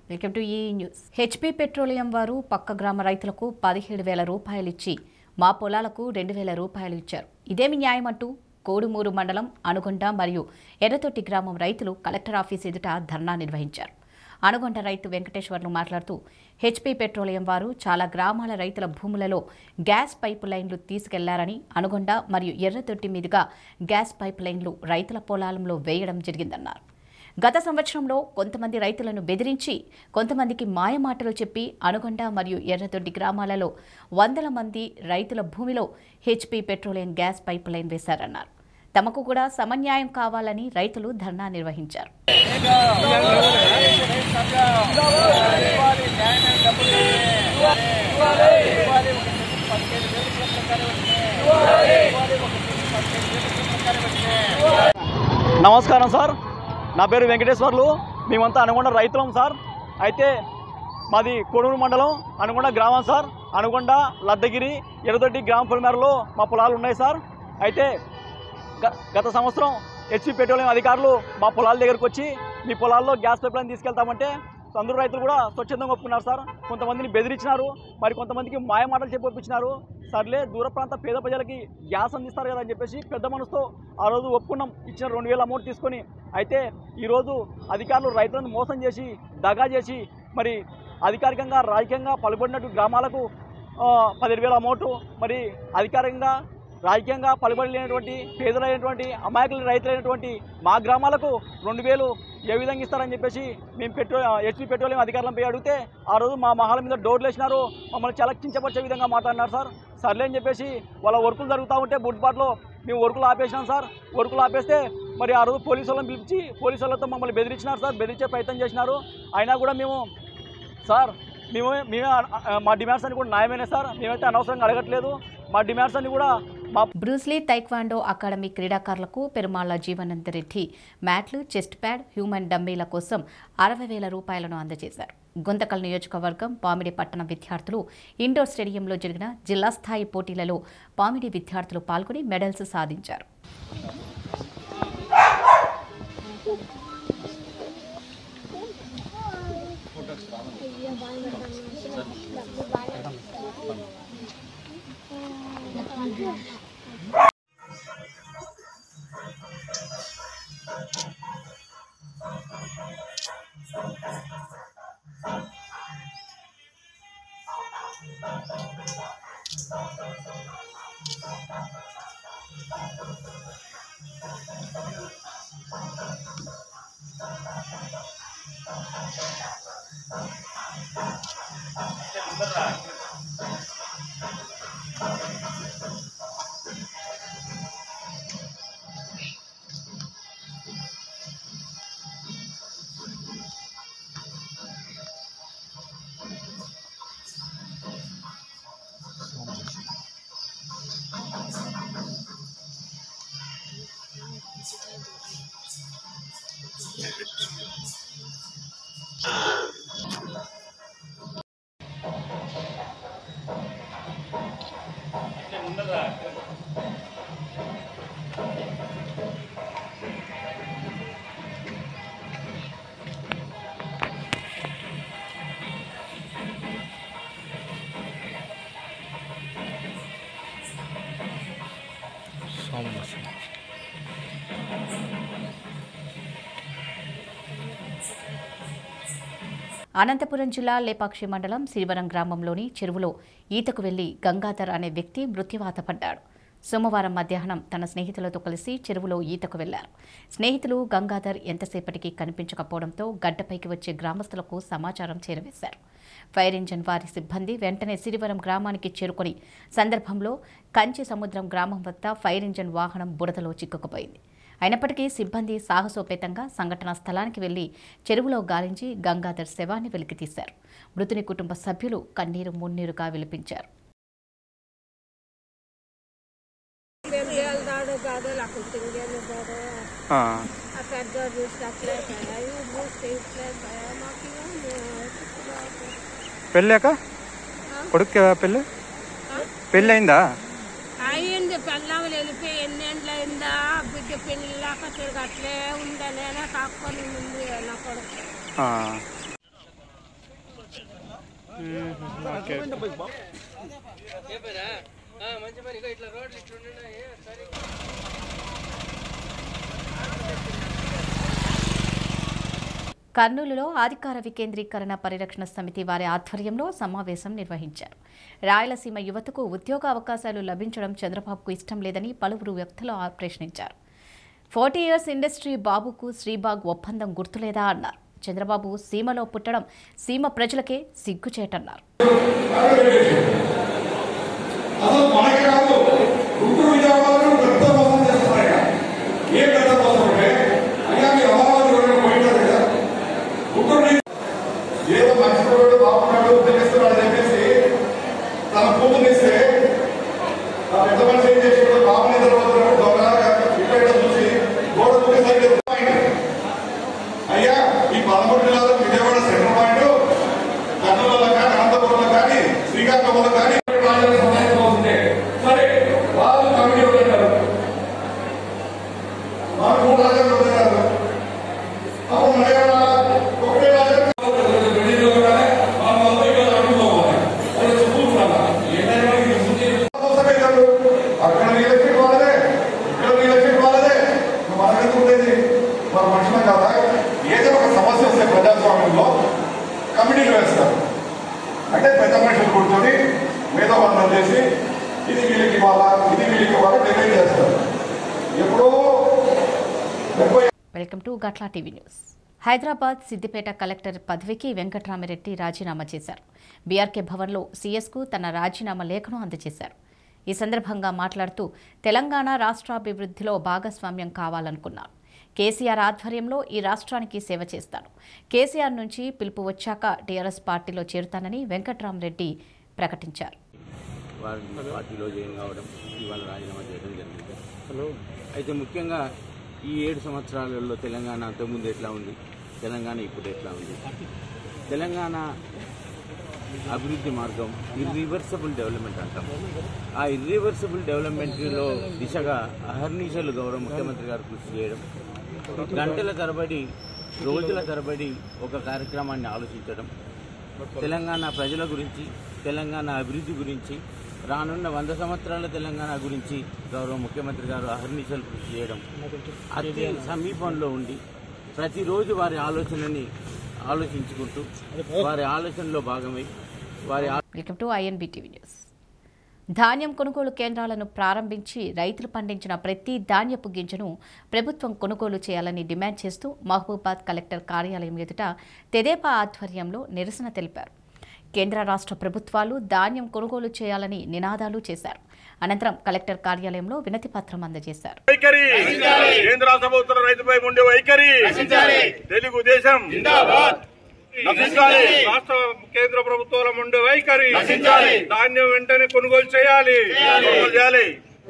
Welcome to ఈ news HP petroleum వారు పక్క గ్రామ రైతులకు పదిహేడు వేల రూపాయలు ఇచ్చి మా పొలాలకు రెండు వేల రూపాయలు ఇచ్చారు ఇదేమి న్యాయం అంటూ కోడుమూరు మండలం అనుగొండ మరియు ఎర్రతొట్టి గ్రామం రైతులు కలెక్టర్ ఆఫీస్ ఎదుట ధర్నా నిర్వహించారు అనుగొండ రైతు వెంకటేశ్వర్లు మాట్లాడుతూ హెచ్పి పెట్రోలియం వారు చాలా గ్రామాల రైతుల భూములలో గ్యాస్ పైపు లైన్లు తీసుకెళ్లారని అనుగొండ మరియు ఎర్రతొట్టి మీదుగా గ్యాస్ పైప్ లైన్లు రైతుల పొలాలలో వేయడం జరిగిందన్నారు గత సంవత్సరంలో కొంతమంది రైతులను బెదిరించి కొంతమందికి మాయమాటలు చెప్పి అనుగొండ మరియు ఎర్రదొడ్డి గ్రామాలలో వందల మంది రైతుల భూమిలో HP petroleum gas pipeline వేశారన్నారు తమకు కూడా సమన్యాయం కావాలని రైతులు ధర్నా నిర్వహించారు నమస్కారం సార్ నా పేరు వెంకటేశ్వర్లు మేమంతా అనుగొండ రైతులం సార్ అయితే మాది కొడూరు మండలం అనుగొండ గ్రామం సార్ అనుగొండ లద్దగిరి ఎర్రదొడ్డి గ్రామ పొలిమేరలో మా పొలాలు ఉన్నాయి సార్ అయితే గ- గత సంవత్సరం హెచ్పి పెట్రోలియం అధికారులు మా పొలాల దగ్గరకు వచ్చి మీ పొలాల్లో గ్యాస్ పైప్ లైన్ తీసుకెళ్తామంటే అందరూ రైతులు కూడా స్వచ్ఛందంగా ఒప్పుకున్నారు సార్ కొంతమందిని బెదిరించినారు మరి కొంతమందికి మాయమాటలు చెప్పి ఒప్పించినారు సర్లే దూర ప్రాంత పేద ప్రజలకి గ్యాస్ అందిస్తారు కదా అని చెప్పేసి పెద్ద మనసుతో ఆ రోజు ఒప్పుకున్నాం ఇచ్చిన రెండు వేల అమౌంట్ తీసుకొని అయితే ఈరోజు అధికారులు రైతులను మోసం చేసి దగా చేసి మరి అధికారికంగా రాజకీయంగా పలుబడినట్టు గ్రామాలకు ఆ, పదిహేడు వేల అమౌంట్ మరి అధికారికంగా రాజకీయంగా పలుబడలేనటువంటి పేదలైనటువంటి అమాయకులు రైతులైనటువంటి మా గ్రామాలకు రెండు వేలు ఏ విధంగా ఇస్తారని చెప్పేసి మేము పెట్రో హెచ్పి పెట్రోలియం అధికారులపై అడిగితే ఆ రోజు మా మహాల మీద డోర్లు వేసినారు మమ్మల్ని చాలా కించపరిచే విధంగా మాట్లాడినారు సార్ సర్లే అని చెప్పేసి వాళ్ళ వర్కులు జరుగుతూ ఉంటే బుడ్బాట్లో మేము వర్కులు ఆపేసినాం సార్ వర్కులు ఆపేస్తే మరి ఆ రోజు పోలీసు వాళ్ళని పిలిచి పోలీసు వాళ్ళతో మమ్మల్ని బెదిరించినారు సార్ బెదిరించే ప్రయత్నం చేసినారు అయినా కూడా మేము సార్ మేము మేమే ఆ, మా డిమాండ్స్ అన్ని కూడా న్యాయమైన సార్ మేమైతే అనవసరంగా అడగట్లేదు మా డిమాండ్స్ అన్ని కూడా మా బ్రూస్లీ తైక్వాండో అకాడమీ క్రీడాకారులకు పెరుమాళ్ల జీవనంత రెడ్డి మ్యాట్లు చెస్ట్ ప్యాడ్ హ్యూమన్ డమ్మీల కోసం అరవై వేల రూపాయలను అందజేశారు గుంతకల్ నియోజకవర్గం పామిడి పట్టణ విద్యార్థులు ఇండోర్ స్టేడియంలో జరిగిన జిల్లా స్థాయి పోటీలలో పామిడి విద్యార్థులు పాల్గొని మెడల్స్ సాధించారు అనంతపురం జిల్లా లేపాక్షి మండలం సిరివరం గ్రామంలోని చెరువులో ఈతకు వెళ్లి గంగాధర్ అనే వ్యక్తి మృత్యువాత పడ్డాడు సోమవారం మధ్యాహ్నం తన స్నేహితులతో కలిసి చెరువులో ఈతకు వెళ్లారు స్నేహితులు గంగాధర్ ఎంతసేపటికి కనిపించకపోవడంతో గడ్డపైకి వచ్చే గ్రామస్తులకు సమాచారం చేరవేశారు ఫైర్ ఇంజన్ వారి సిబ్బంది వెంటనే సిరివరం గ్రామానికి చేరుకొని సందర్భంలో కంచి సముద్రం గ్రామం వద్ద ఫైర్ ఇంజన్ వాహనం బురదలో చిక్కుకుపోయింది అయినప్పటికీ సిబ్బంది సాహసోపేతంగా సంఘటనా స్థలానికి వెళ్లి చెరువులో గాలించి గంగాధర్ శవాన్ని వెలికితీశారు మృతుని కుటుంబ సభ్యులు కన్నీరు మున్నీరుగా విలిపించారు వెళ్తాడు గదులు అక్కడ తిరిగేళ్ళిపోడు ఆ పెద్ద చూస్తే అట్లే ఇవి చూస్తే ఇట్లే మాకు పెళ్ళాక కొడుకు పెళ్ళి పెళ్ళి అయిందా అయ్యింది పెళ్ళాములు వెళ్ళిపోయి ఎన్నేళ్ళు అయిందా బిడ్డ పెళ్ళాక తిరిగి అట్లే ఉందా నేనే కాకొని ఉంది నా కొడుకు ఆ. ఓకే కర్నూలులో అధికార వికేంద్రీకరణ పరిరక్షణ సమితి వారి ఆధ్వర్యంలో సమావేశం నిర్వహించారు రాయలసీమ యువతకు ఉద్యోగ అవకాశాలు లభించడం చంద్రబాబుకు ఇష్టం లేదని పలువురు వ్యక్తులు ఆ- ప్రశ్నించారు ఫార్టీ ఇయర్స్ ఇండస్ట్రీ బాబుకు శ్రీబాగ్ ఒప్పందం గుర్తులేదా అన్నారు చంద్రబాబు సీమలో పుట్టడం సీమ ప్రజలకే సిగ్గుచేటన్నారు అసలు మనకి కాదు గుంటూరు విజయవాడలో పెద్ద మోసం చేస్తున్నాయి ఏ పెద్ద మోసం అంటే అయ్యా మీరు అమరావతి రోడ్డు పోయింటారు కదా గుంటూరు నుంచి ఏదో మర్చిపోయాడు బాగున్నాడు ఉద్యోగిస్తున్నాడు అని చెప్పేసి తన కూతురు ఇస్తే ఆ పెద్ద మనిషి ఏం చేసాడు బాబు నిద్రపోతున్నాడు దొంగలాగా ఇక్కడ చూసి గోడ దూకి సైడ్ అయ్యా ఈ పదమూడు జిల్లాలో విజయవాడ సెంట్రల్ పాయింట్ కర్నూలులో కానీ అనంతపురంలో కానీ శ్రీకాకుళంలో కానీ రాజధాని సమాజం అవుతుంది సరే వాళ్ళు కమిటీ ఉంటారు వాళ్ళు మూడు రాజధానులు ఉంటారు అప్పుడు మన ఒకటే రాజధాని బిల్డింగ్లో కూడా మన మొదటి ఇక్కడ అడుగుకోవాలి అది చూస్తున్నారా ఏదైనా ఇది ముందు అవసరమే కాదు అక్కడ ఎలక్షన్ వాళ్ళదే ఇక్కడ ఎలక్షన్ వాళ్ళదే మనకెందుకు ఉండేది మన మనుషులం కదా ఏదో ఒక సమస్య వస్తే ప్రజాస్వామ్యంలో కమిటీలు వేస్తారు అంటే పెద్ద మనుషులు కూర్చొని మేధోబంధం చేసి ఇది వీళ్ళకి ఇవ్వాలా ఇది వీళ్ళకి ఇవ్వాలా డిసైడ్ చేస్తారు ఎప్పుడో డెబ్బై welcome to Gatla TV news Hyderabad Siddipet collector పదవికి వెంకట్రామిరెడ్డి రాజీనామా చేశారు బీఆర్కే భవన్లో సీఎస్కు తన రాజీనామా లేఖను అందజేశారు ఈ సందర్భంగా మాట్లాడుతూ తెలంగాణ రాష్ట్రాభివృద్ధిలో భాగస్వామ్యం కావాలనుకున్నారు కేసీఆర్ ఆధ్వర్యంలో ఈ రాష్ట్రానికి సేవ చేస్తాను కేసీఆర్ నుంచి పిలుపు వచ్చాక టీఆర్ఎస్ పార్టీలో చేరుతానని వెంకట్రామరెడ్డి ప్రకటించారు వారి పార్టీలో జాయిన్ కావడం ఇవాళ రాజీనామా చేయడం జరిగింది అయితే ముఖ్యంగా ఈ ఏడు సంవత్సరాలలో తెలంగాణ అంతకుముందు ఎట్లా ఉంది తెలంగాణ ఇప్పుడు ఎట్లా ఉంది తెలంగాణ అభివృద్ధి మార్గం ఇర్రివర్సబుల్ డెవలప్మెంట్ అంటాం ఆ ఇర్రివర్సబుల్ డెవలప్మెంట్లో దిశగా అహర్నిశలు గౌరవ ముఖ్యమంత్రి గారు కృషి చేయడం గంటల తరబడి రోజుల తరబడి ఒక కార్యక్రమాన్ని ఆలోచించడం తెలంగాణ ప్రజల గురించి తెలంగాణ అభివృద్ధి గురించి రానున్న వంద సంవత్సరాల తెలంగాణ గురించి గౌరవ ముఖ్యమంత్రి గారు అహర్నిశలు కృషి చేయడం అతి సమీపంలో ఉండి ప్రతిరోజు వారి ఆలోచనని ఆలోచించుకుంటూ వారి ఆలోచనలో భాగమై వారి ఆ- welcome to INB TV news ధాన్యం కొనుగోలు కేంద్రాలను ప్రారంభించి రైతులు పండించిన ప్రతి ధాన్యపు గింజను ప్రభుత్వం కొనుగోలు చేయాలని డిమాండ్ చేస్తూ మహబూబాద్ కలెక్టర్ కార్యాలయం ఎదుట తెదేపా ఆధ్వర్యంలో నిరసన తెలిపారు కేంద్ర రాష్ట్ర ప్రభుత్వాలు ధాన్యం కొనుగోలు చేయాలని నినాదాలు చేశారు అనంతరం కలెక్టర్ కార్యాలయంలో వినతి పత్రం అందజేశారు వైఖరి కేంద్ర రాష్ట్ర ప్రభుత్వం రైతుపై ఉండే వైఖరి తెలుగుదేశం నశించాలి రాష్ట్ర కేంద్ర ప్రభుత్వాల ఉండే వైఖరి నశించాలి ధాన్యం వెంటనే కొనుగోలు చేయాలి కొనుగోలు చేయాలి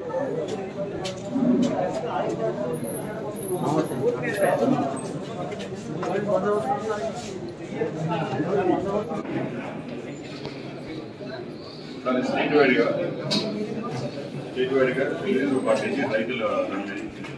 దాన్ని స్టేట్ వైడ్గా స్టేట్ వైడ్గా తెలుగు పార్టీకి రైతుల దాన్ని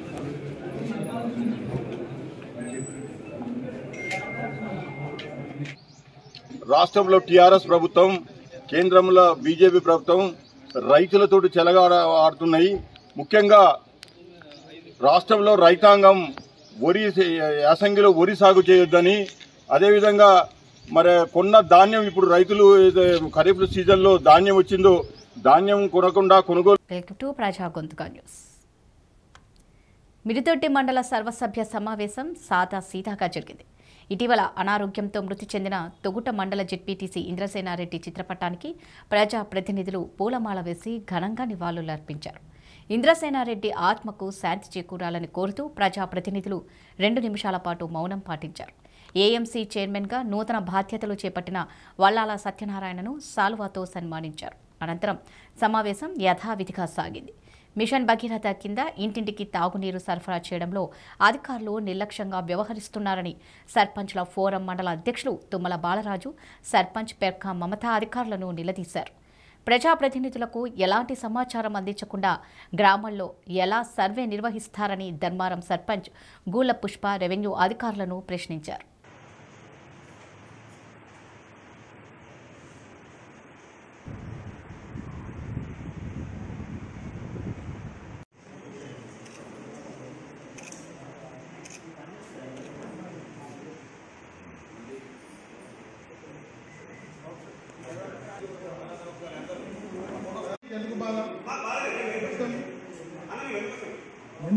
రాష్ట్రంలో టీఆర్ఎస్ ప్రభుత్వం కేంద్రంలో బీజేపీ ప్రభుత్వం రైతులతోటి చెలగాడ ఆడుతున్నాయి ముఖ్యంగా రాష్ట్రంలో రైతాంగం వరి యాసంగిలో వరి సాగు చేయొద్దని అదేవిధంగా మరి కొన్న ధాన్యం ఇప్పుడు రైతులు ఏదో ఖరీఫ్ సీజన్లో ధాన్యం వచ్చిందో ధాన్యం కొనకుండా కొనుగోలు వెల్కమ్ టు ప్రజా గొంతుక న్యూస్ మిడిదొడ్డి మండల సర్వసభ్య సమావేశం సాదా సీదాగా జరిగింది ఇటీవల అనారోగ్యంతో మృతి చెందిన తొగుట మండల జెడ్పీటీసీ ఇంద్రసేనారెడ్డి చిత్రపటానికి ప్రజా ప్రతినిధులు పూలమాల వేసి ఘనంగా నివాళులర్పించారు ఇంద్రసేనారెడ్డి ఆత్మకు శాంతి చేకూరాలని కోరుతూ ప్రజా ప్రతినిధులు రెండు నిమిషాల పాటు మౌనం పాటించారు ఏఎంసీ చైర్మన్గా నూతన బాధ్యతలు చేపట్టిన వల్లాల సత్యనారాయణను సాల్వాతో సన్మానించారు అనంతరం సమావేశం యథావిధిగా సాగింది మిషన్ భగీరథ కింద ఇంటింటికి తాగునీరు సరఫరా చేయడంలో అధికారులు నిర్లక్ష్యంగా వ్యవహరిస్తున్నారని సర్పంచ్ల ఫోరం మండల అధ్యక్షులు తుమ్మల బాలరాజు సర్పంచ్ పెర్కా మమతా అధికారులను నిలదీశారు ప్రజాప్రతినిధులకు ఎలాంటి సమాచారం అందించకుండా గ్రామాల్లో ఎలా సర్వే నిర్వహిస్తారని ధర్మారం సర్పంచ్ గూల పుష్ప రెవెన్యూ అధికారులను ప్రశ్నించారు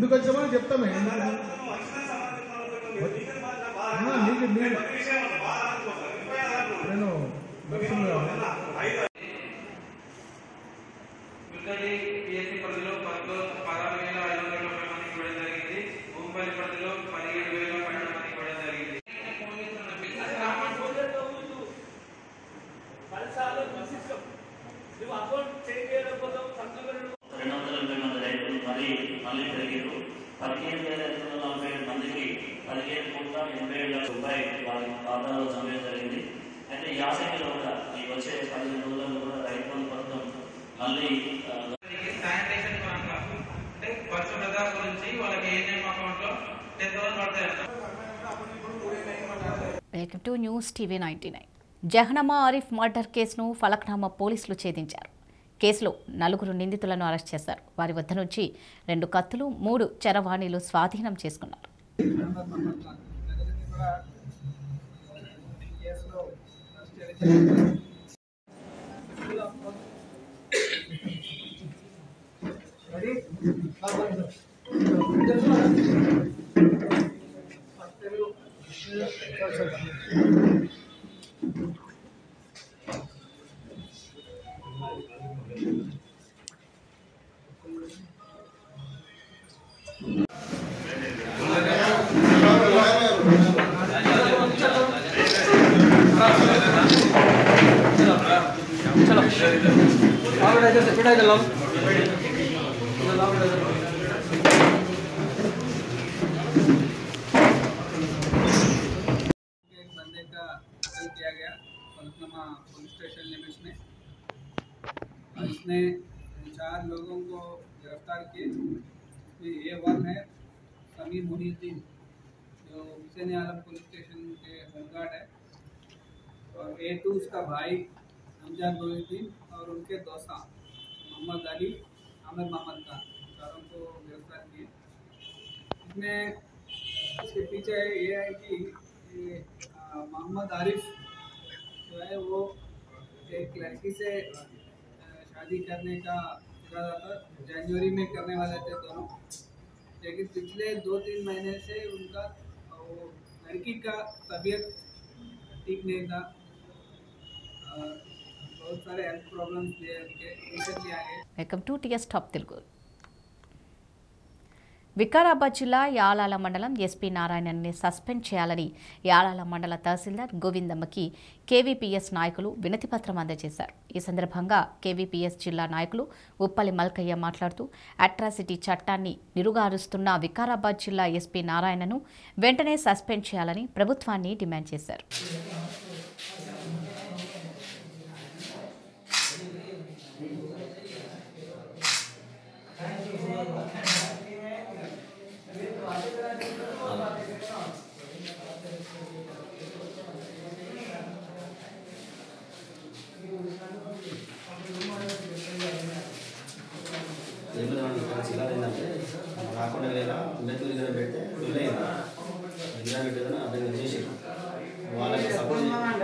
ఎందుకు వచ్చామని చెప్తామే ఆ, నీకు నీకు నేను నరసింహ మిగతాది పిఎస్సి పరిధిలో పదిలో పదహారు వేల ఐదు వందల ముప్పై మందికి ఇవ్వడం జరిగింది భూమిపల్లి పరిధిలో పదిహేడు వేల పన్నెండు మందికి ఇవ్వడం జరిగింది రెండు వందల ఎనభై మంది రైతులు మళ్ళీ మళ్ళీ పెరిగారు పదిహేను వేల ఐదు వందల నలభై ఏడు మందికి పదిహేను కోట్ల ఎనభై ఏడు లక్షల రూపాయలు వారి ఖాతాలో జమ చేయడం జరిగింది అయితే యాసంగిలో కూడా ఈ వచ్చే పదిహేను రోజుల్లో కూడా రైతు బంధు పథకం మళ్ళీ ఆ, శానిటేషన్ పరంగా అంటే పరిశుభ్రత గురించి వాళ్ళకి ఏఎన్ఎం అకౌంట్ లో టెన్ థౌసండ్ పడతాయంట welcome to news TV ninety nine Jahanama Arif murder కేసును ఫలక్నామా పోలీసులు ఛేదించారు కేసులో నలుగురు నిందితులను అరెస్ట్ చేశారు వారి వద్ద నుంచి రెండు కత్తులు మూడు చరవాణీలు స్వాధీనం చేసుకున్నారు एक बंदे का कत्ल किया गया फलकनमा पुलिस स्टेशन लिमिट्स में और इसने चार लोगों को गिरफ्तार किए इसमें ए वन है समीर मुनीद्दीन जो हुसैन आलम पुलिस स्टेशन के होमगार्ड है और ए टू उसका भाई हमजाद मोहिद्दीन और उनके दोस्ता मोहम्मद अली आमिर मोहम्मद खान चारों को गिरफ्तार किए इसमें इसके पीछे ये है कि ये, आ, मोहम्मद आरिफ जो है वो एक लड़की से आ, शादी करने का इरादा था जनवरी में करने वाले थे दोनों लेकिन पिछले दो तीन महीने से उनका आ, वो लड़की का तबीयत ठीक नहीं था आ, बहुत सारे हेल्थ प्रॉब्लम्स थे उनके रिसेंटली आ गए welcome to TS top Telugu Vikarabad జిల్లా యాలాల మండలం ఎస్పీ నారాయణన్ని సస్పెండ్ చేయాలని యాలాల మండల తహసీల్దార్ గోవిందమ్మకి కేవీపీఎస్ నాయకులు వినతిపత్రం అందజేశారు ఈ సందర్భంగా కేవీపీఎస్ జిల్లా నాయకులు ఉప్పలి మల్కయ్య మాట్లాడుతూ అట్రాసిటీ చట్టాన్ని నిరుగారుస్తున్న వికారాబాద్ జిల్లా ఎస్పీ నారాయణను వెంటనే సస్పెండ్ చేయాలని ప్రభుత్వాన్ని డిమాండ్ చేశారు చిల్లర ఏంటంటే రాకుండా లేదా అంబేద్కర్ దగ్గర పెడితే ఫుల్ అయింది ఇందిరా పెట్టేదని అభ్యర్థన చేసి వాళ్ళకి సపోర్ట్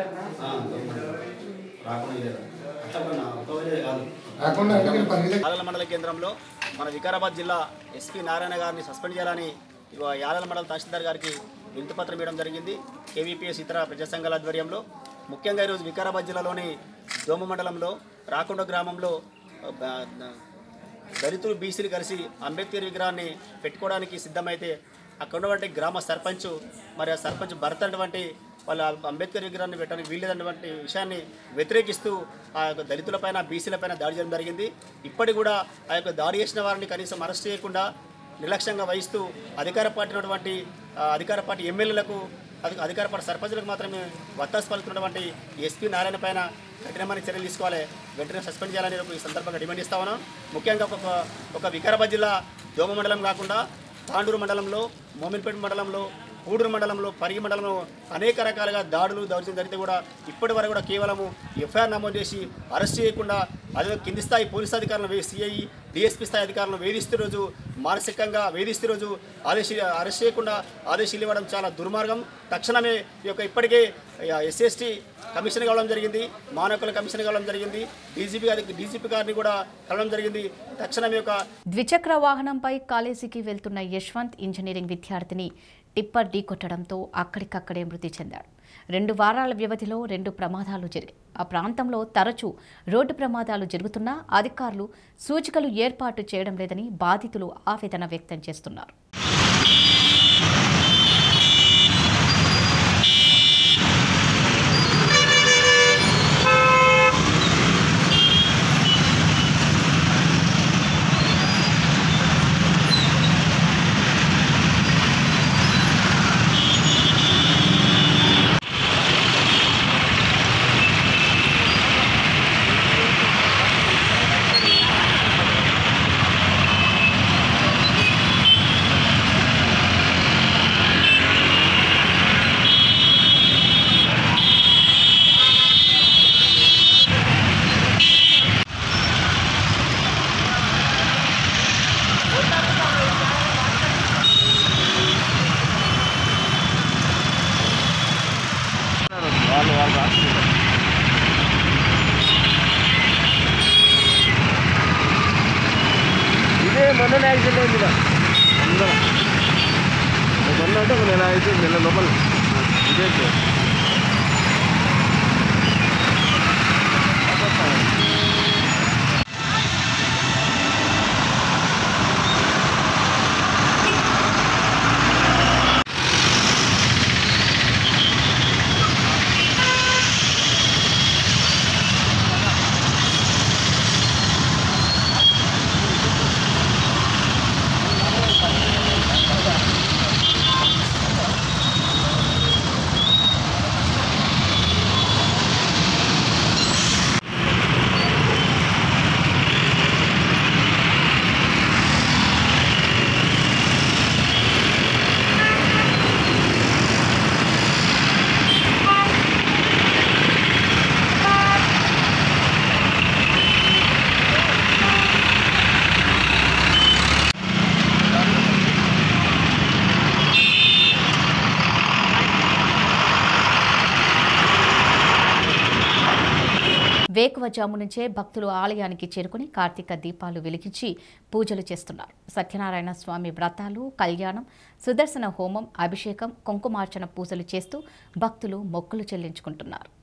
రాకుండా లేదా అట్లా కూడా ఒకవేళ కాదు యాలల మండల కేంద్రంలో మన వికారాబాద్ జిల్లా ఎస్పీ నారాయణ గారిని సస్పెండ్ చేయాలని ఇవ- యాలల మండల తహసీల్దార్ గారికి వినతిపత్రం ఇవ్వడం జరిగింది కేవీపీఎస్ ఇతర ప్రజా సంఘాల ఆధ్వర్యంలో ముఖ్యంగా ఈరోజు వికారాబాద్ జిల్లాలోని దోమ మండలంలో రాకొండ గ్రామంలో ఆ, బ- దళితులు బీసీలు కలిసి అంబేద్కర్ విగ్రహాన్ని పెట్టుకోవడానికి సిద్ధమైతే అక్కడ ఉన్నటువంటి గ్రామ సర్పంచ్ మరి ఆ సర్పంచ్ భరత్ అటువంటి వాళ్ళ అంబేద్కర్ విగ్రహాన్ని పెట్టడానికి వీల్లేదన్నటువంటి విషయాన్ని వ్యతిరేకిస్తూ ఆ యొక్క దళితులపైన బీసీలపైన దాడి చేయడం జరిగింది ఇప్పటికి కూడా ఆ యొక్క దాడి చేసిన వారిని కనీసం అరెస్ట్ చేయకుండా నిర్లక్ష్యంగా వహిస్తూ అధికార పార్టీ ఉన్నటువంటి ఆ, అధికార పార్టీ ఎమ్మెల్యేలకు అధి- అధికార పార్టీ సర్పంచులకు మాత్రమే వత్తాసు పలుకుతున్నటువంటి ఎస్పీ నారాయణ పైన కఠినమైన చర్యలు తీసుకోవాలి వెంటనే సస్పెండ్ చేయాలని ఒక ఈ సందర్భంగా డిమాండ్ ఇస్తా ఉన్నాం ముఖ్యంగా ఒక ఒక వికారాబాద్ జిల్లా దోమ మండలం కాకుండా తాండూరు మండలంలో మోమిన్పేట మండలంలో పూడూరు మండలంలో పరిగి మండలంలో అనేక రకాలుగా దాడులు దౌర్జన్యం జరిగితే కూడా ఇప్పటి వరకు కూడా కేవలము ఎఫ్ఐఆర్ నమోదు చేసి అరెస్ట్ చేయకుండా అదే కింది స్థాయి పోలీస్ అధికారులను వే- సిఐ డిఎస్పీ స్థాయి అధికారులను వేధిస్తూ రోజు మానసికంగా వేధిస్తూ రోజు ఆదేశ అరెస్ట్ చేయకుండా ఆదేశాలు ఇవ్వడం చాలా దుర్మార్గం తక్షణమే ఈ యొక్క ఇప్పటికే ఎస్ఎస్టీ కమిషన్ కావడం జరిగింది మానవకుల కమిషన్ కావడం జరిగింది డీజీపీ గారి డీజీపీ గారిని కూడా కలవడం జరిగింది తక్షణమే యొక్క ద్విచక్ర వాహనంపై కాలేజీకి వెళ్తున్న యశ్వంత్ ఇంజనీరింగ్ విద్యార్థిని టిప్పర్ ఢీకొట్టడంతో అక్కడికక్కడే మృతి చెందాడు రెండు వారాల వ్యవధిలో రెండు ప్రమాదాలు జరిగాయి ఆ ప్రాంతంలో తరచూ రోడ్డు ప్రమాదాలు జరుగుతున్నా అధికారులు సూచికలు ఏర్పాటు చేయడం లేదని బాధితులు ఆవేదన వ్యక్తం చేస్తున్నారు వాళ్ళు వాళ్ళు రాసుకుంటారు ఇదే మొన్న యాక్సిడెంట్ అయింది ఇలా. అందరం మొన్న అంటే ఒక నెల అయితే నెల లోపల ఇదే కేసు. వేకువజాము నుంచే భక్తులు ఆలయానికి చేరుకుని కార్తీక దీపాలు వెలిగించి పూజలు చేస్తున్నారు సత్యనారాయణ స్వామి వ్రతాలు కళ్యాణం సుదర్శన హోమం అభిషేకం కుంకుమార్చన పూజలు చేస్తూ భక్తులు మొక్కులు చెల్లించుకుంటున్నారు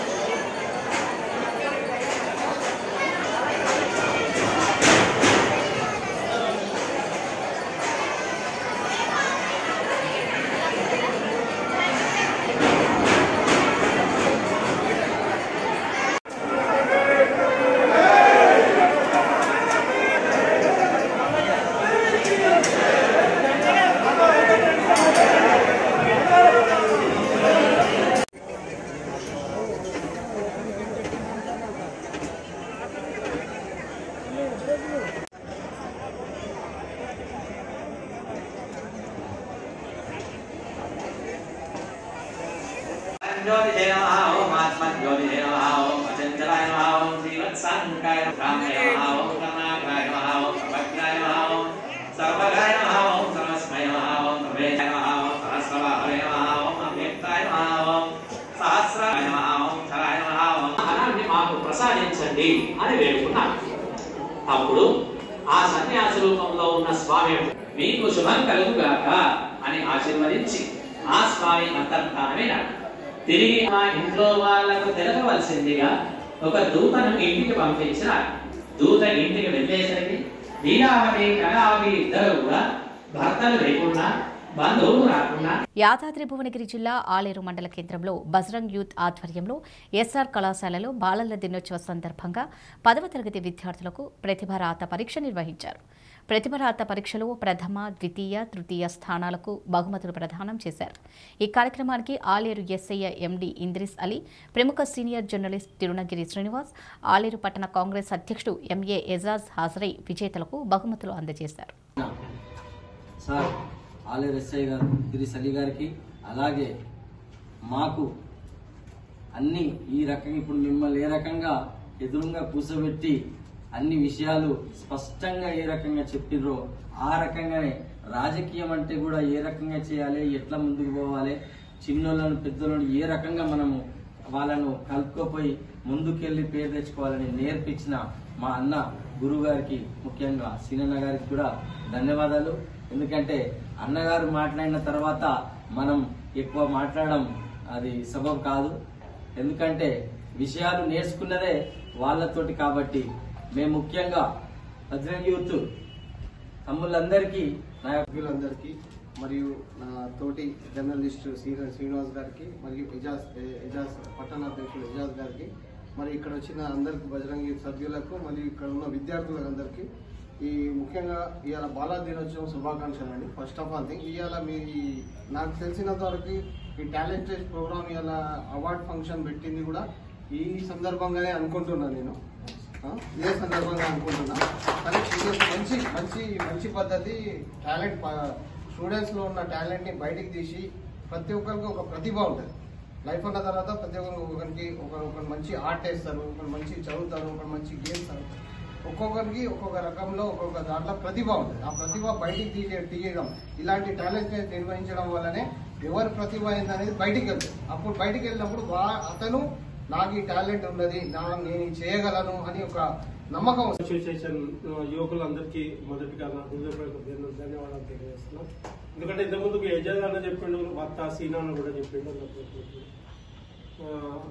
ज्योतिषे नमः ॐ आत्मज्योतिषे नमः ॐ अचञ्चलाय नमः ॐ श्रीवत्साङ्काय रामाय नमः ॐ करुणाकराय नमः ॐ सर्वज्ञाय नमः ॐ सर्वगाय नमः ॐ सर्वस्मय नमः ॐ सर्वेशाय नमः ॐ सहस्रबाहवे नमः ॐ अव्यक्ताय नमः ॐ సహస్రాయ నమః ఓం ధరాయ నమః ఓం ధనాన్ని మాకు ప్రసాదించండి అని వేడుకున్నారు అప్పుడు ఆ సన్యాసి రూపంలో ఉన్న స్వామి మీకు శుభం కలుగుగాక అని ఆశీర్వదించి ఆ స్వామి అంతర్ధానమైనాడు తిరిగి మా ఇంట్లో వాళ్లకు తెలపవలసిందిగా ఒక దూతను ఇంటికి పంపించినారు దూత ఇంటికి వెళ్ళేసరికి లీలావతి కళావతి ఇద్దరు కూడా భర్తలు లేకుండా బంధువులు రాకుండా యాదాద్రి భువనగిరి జిల్లా ఆలేరు మండల కేంద్రంలో బజరంగ్ యూత్ ఆధ్వర్యంలో ఎస్ఆర్ కళాశాలలో బాలల దినోత్సవ సందర్భంగా పదవ తరగతి విద్యార్థులకు ప్రతిభారాత పరీక్ష నిర్వహించారు ప్రతిభారాత పరీక్షలో ప్రథమ ద్వితీయ తృతీయ స్థానాలకు బహుమతులు ప్రదానం చేశారు ఈ కార్యక్రమానికి ఆలేరు ఎస్ఐ ఎండి ఇంద్రిస్ అలీ ప్రముఖ సీనియర్ జర్నలిస్ట్ తిరుణగిరి శ్రీనివాస్ ఆలేరు పట్టణ కాంగ్రెస్ అధ్యక్షుడు ఎంఏ ఎజాజ్ హాజరై విజేతలకు బహుమతులు అందజేశారు సార్ ఆలేరు ఎస్ఐ గారు తిరిస్ అలీ గారికి అలాగే మాకు అన్ని ఈ రకంగా ఇప్పుడు మిమ్మల్ని ఏ రకంగా ఎదురుగా కూర్చోబెట్టి అన్ని విషయాలు స్పష్టంగా ఏ రకంగా చెప్పిర్రో ఆ రకంగానే రాజకీయం అంటే కూడా ఏ రకంగా చేయాలి ఎట్లా ముందుకు పోవాలి చిన్నోళ్ళను పెద్దోళ్ళను ఏ రకంగా మనము వాళ్ళను కలుపుకోపోయి ముందుకెళ్లి పేరు తెచ్చుకోవాలని నేర్పించిన మా అన్న గురువు గారికి ముఖ్యంగా సీనన్న గారికి కూడా ధన్యవాదాలు ఎందుకంటే అన్నగారు మాట్లాడిన తర్వాత మనం ఎక్కువ మాట్లాడడం అది సబబు కాదు ఎందుకంటే విషయాలు నేర్చుకున్నదే వాళ్ళతోటి కాబట్టి మేము ముఖ్యంగా బజరంగ్ యూత్ తమ్ముళ్ళందరికీ నా యొక్క సభ్యులందరికీ మరియు నా తోటి జర్నలిస్ట్ శ్రీను శ్రీనివాస్ గారికి మరియు ఎజాజ్ ఎజాజ్ పట్టణ అధ్యక్షులు ఎజాజ్ గారికి మరి ఇక్కడ వచ్చిన అందరికి బజరంగి సభ్యులకు మరియు ఇక్కడ ఉన్న విద్యార్థులకు అందరికీ ఈ ముఖ్యంగా ఇవాళ బాలా దినోత్సవం శుభాకాంక్షలు అండి ఫస్ట్ ఆఫ్ ఆల్ థింగ్ ఇవాళ మీ నాకు తెలిసినంత వరకు ఈ టాలెంట్ టెస్ట్ ప్రోగ్రామ్ ఇవాళ అవార్డ్ ఫంక్షన్ పెట్టింది కూడా ఈ సందర్భంగానే అనుకుంటున్నాను నేను ఆ, ఇదే సందర్భంగా అనుకుంటున్నా కానీ ఇది ఒక మంచి మంచి మంచి పద్ధతి టాలెంట్ స్టూడెంట్స్లో ఉన్న టాలెంట్ని బయటికి తీసి ప్రతి ఒక్కరికి ఒక ప్రతిభ ఉంటుంది లైఫ్ అన్న తర్వాత ప్రతి ఒక్కరికి ఒక్కొక్కరికి ఒక ఒక మంచి ఆర్ట్ వేస్తారు ఒకరు మంచి చదువుతారు ఒకరు మంచి గేమ్స్ ఆడతారు ఒక్కొక్కరికి ఒక్కొక్క రకంలో ఒక్కొక్క దాంట్లో ప్రతిభ ఉంటుంది ఆ ప్రతిభ బయటికి తీసే తీయడం ఇలాంటి టాలెంట్ నిర్వహించడం వల్లనే ఎవరి ప్రతిభ ఏందనేది బయటికి వెళ్తుంది అప్పుడు బయటికి వెళ్ళినప్పుడు వా అతను నాకు ఈ టాలెంట్ ఉన్నది నా నేను ఇది చేయగలను అని ఒక నమ్మకం వస్తుంది. అసోసియేషన్ యువకులందరికీ మొదటిగా నా హృదయపూర్వక ధన్య- ధన్యవాదాలు తెలియజేస్తున్నాం ఎందుకంటే ఇంతకుముందుకు యజాద్ అన్న చెప్పిండు వత్త సీనా అన్న కూడా చెప్పిండు ఆ,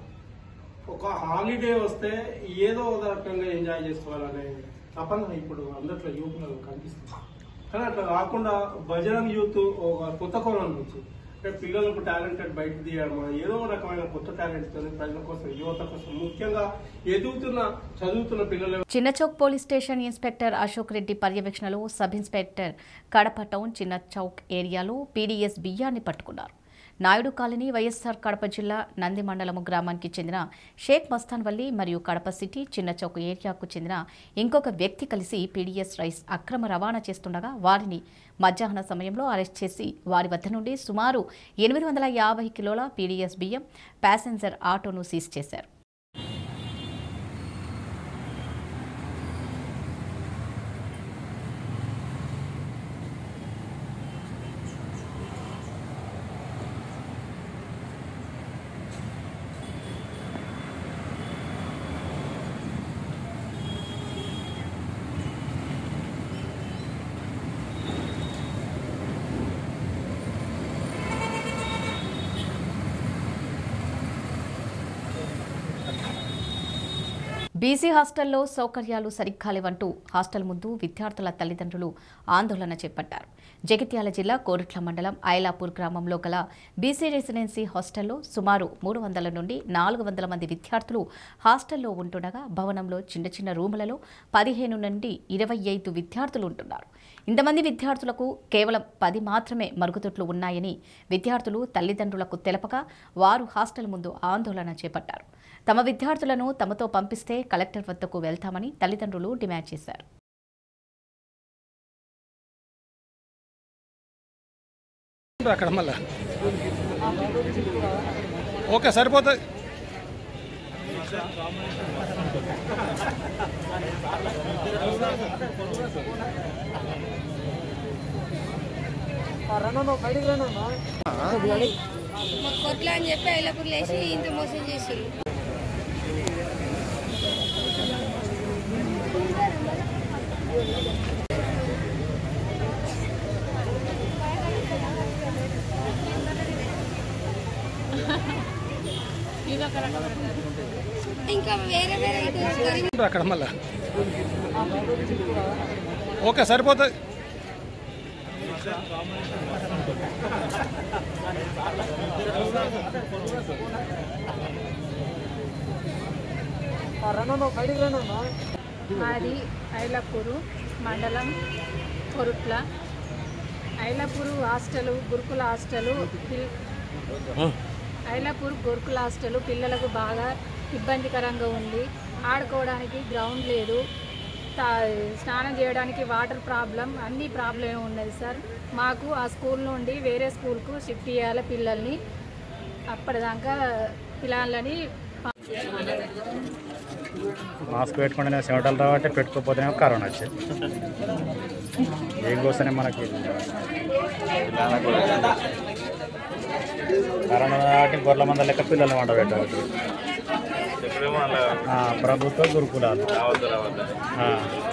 ఒక హాలిడే వస్తే ఏదో ఒక రకంగా ఎంజాయ్ చేసుకోవాలనే తపన ఇప్పుడు అందరిలో యువకులలో కనిపిస్తుంది కానీ అట్లా కాకుండా బజరంగ్ యూత్ ఒక కొత్త కోణం నుంచి అంటే పిల్లలకు టాలెంటెడ్ బయట తీయడమా ఏదో ఒక రకమైన కొత్త టాలెంట్ తో ప్రజల కోసం యువత కోసం ముఖ్యంగా ఎదుగుతున్న చదువుతున్న పిల్లలు Chinnachowk police station inspector Ashok Reddy పర్యవేక్షణలో సబ్ ఇన్స్పెక్టర్ కడప టౌన్ చిన్న చౌక్ ఏరియాలో పీడీఎస్ బియ్యాన్ని పట్టుకున్నారు నాయుడు కాలనీ వైఎస్ఆర్ కడప జిల్లా నంది మండలము గ్రామానికి చెందిన షేక్ మస్తాన్ వల్లి మరియు కడప సిటీ చిన్న చౌక్ ఏరియాకు చెందిన ఇంకొక వ్యక్తి కలిసి పీడీఎస్ రైస్ అక్రమ రవాణా చేస్తుండగా వారిని మధ్యాహ్న సమయంలో అరెస్ట్ చేసి వారి వద్ద నుండి సుమారు ఎనిమిది వందల యాభై కిలోల పీడీఎస్ బియ్యం ప్యాసింజర్ ఆటోను సీజ్ చేశారు బీసీ హాస్టల్లో సౌకర్యాలు సరిగ్గా లేవంటూ హాస్టల్ ముందు విద్యార్థుల తల్లిదండ్రులు ఆందోళన చేపట్టారు జగిత్యాల జిల్లా కోరుట్ల మండలం ఐలాపూర్ గ్రామంలో గల బీసీ రెసిడెన్సీ హాస్టల్లో సుమారు మూడు వందల నుండి నాలుగు వందల మంది విద్యార్థులు హాస్టల్లో ఉంటుండగా భవనంలో చిన్న చిన్న రూములలో పదిహేను నుండి ఇరవై ఐదు విద్యార్థులు ఉంటున్నారు ఇంతమంది విద్యార్థులకు కేవలం పది మాత్రమే మరుగుదొడ్లు ఉన్నాయని విద్యార్థులు తల్లిదండ్రులకు తెలపగా వారు హాస్టల్ ముందు ఆందోళన చేపట్టారు తమ విద్యార్థులను తమతో పంపిస్తే కలెక్టర్ వద్దకు వెళ్తామని తల్లిదండ్రులు డిమాండ్ చేశారు అక్కడ మళ్ళా ఓకే సరిపోతుంది మాకు కొట్ల అని చెప్పి ఐలపూర్ లేచి ఇంత మోసం చేసిరు ఇంకా వేరే వేరే ఇటు కరీం అక్కడ మళ్ళా ఓకే సరిపోతుంది మాది ఐలపూరు మండలం కొరుట్ల ఐలపూరు హాస్టలు గురుకుల హాస్టలు పిల్ ఐలపూర్ గురుకుల హాస్టల్ పిల్లలకు బాగా ఇబ్బందికరంగా ఉంది ఆడుకోవడానికి గ్రౌండ్ లేదు తా- స్నానం చేయడానికి వాటర్ ప్రాబ్లం అన్ని ప్రాబ్లం ఉన్నది సార్ మాకు ఆ స్కూల్ నుండి వేరే స్కూల్కు షిఫ్ట్ చేయాలి పిల్లల్ని అప్పటిదాకా పిల్లలని మాస్క్ పెట్టుకుంటేనే చెమటలు రావంటే పెట్టుకోకపోతేనే కరోనా వచ్చేది ఏం కోసనే మనకి కరోనా కాబట్టి గొర్రెల మంద లెక్క పిల్లల్ని వంట పెట్టాలి ఆ, ప్రభుత్వ గురుకులాలు ఆ.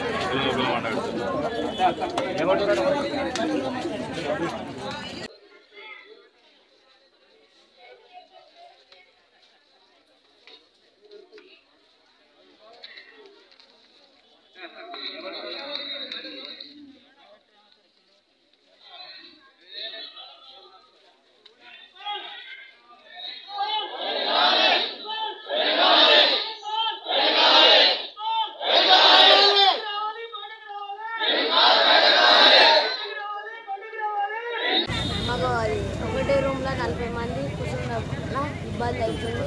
మాకు అది ఒకటే రూమ్ లో నలభై మంది కూర్చున్న ఇబ్బంది అవుతుంది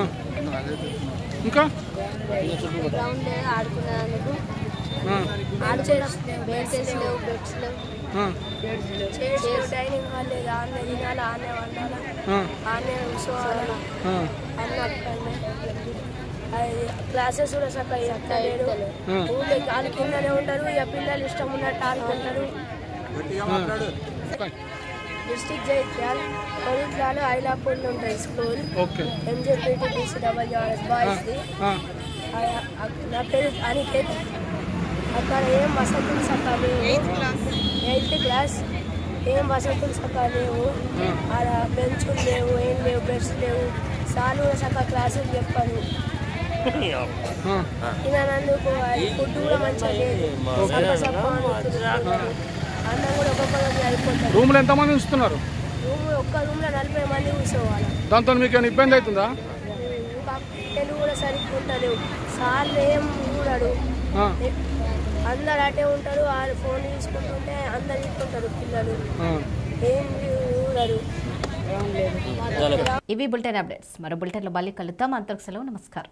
ఇంకా గ్రౌండ్ లేదు ఆడుకునేందుకు ఆడుకునే బెంచెస్ లేవు బెడ్స్ లేవు చైర్స్ లేవు డైనింగ్ హాల్ లేదు ఆనే తినాలి ఆనే వండాలి ఆనే కూర్చోవాలి అన్నీ అక్కడనే అది క్లాసెస్ కూడా చక్కగా చెప్తలేడు ఊళ్ళో వాళ్ళ కిందనే ఉంటారు ఇక పిల్లలు ఇష్టం ఉన్నట్టు ఆడుకుంటారు డిస్ట్రిక్ట్ జైత్యాల్ కొడుకులాలు ఐలాపూర్లో ఉంటుంది స్కూల్ ఓకే ఎంజేపీటీసీ డబ్ల్యూఆర్ఎస్ బాయ్స్ది ఆ- ఆ- నా పేరు అనికేత్ అక్కడ ఏం వసతులు సక్కగా లేవు ఎయిత్ క్లాస్ ఏం వసతులు సక్కగా లేవు ఆడ బెంచులు లేవు ఏం లేవు బెడ్స్ లేవు సార్లు కూడా సక్కగా క్లాసులు చెప్పారు తిననందుకు ఫుడ్ కూడా మంచిగా లేదు సప్ప సప్ప అనుకుంటున్నారు అన్నం కూడా ఒక్కొక్కరికి అయిపోతుంది రూమ్లో ఎంతమంది ఉంచుతున్నారు రూమ్ ఒక్క రూమ్లో నలభై మంది కూర్చోవాలి దాంతో మీకు ఏమైనా ఇబ్బంది అవుతుందా ఇంకా తెలుగు కూడా సరిగ్గా ఉంటలేవు సార్లు ఏం చూడడు ఆ. అందరు అటే ఉంటారు వాళ్ళు ఫోన్ తీసుకుంటుంటే అందరు తీసుకుంటారు పిల్లలు ఏం చూడరు ఇవి బులెటిన్ అప్డేట్స్ మరో బులెటిన్లో మళ్ళీ కలుద్దాం అంతకు సెలవు నమస్కారం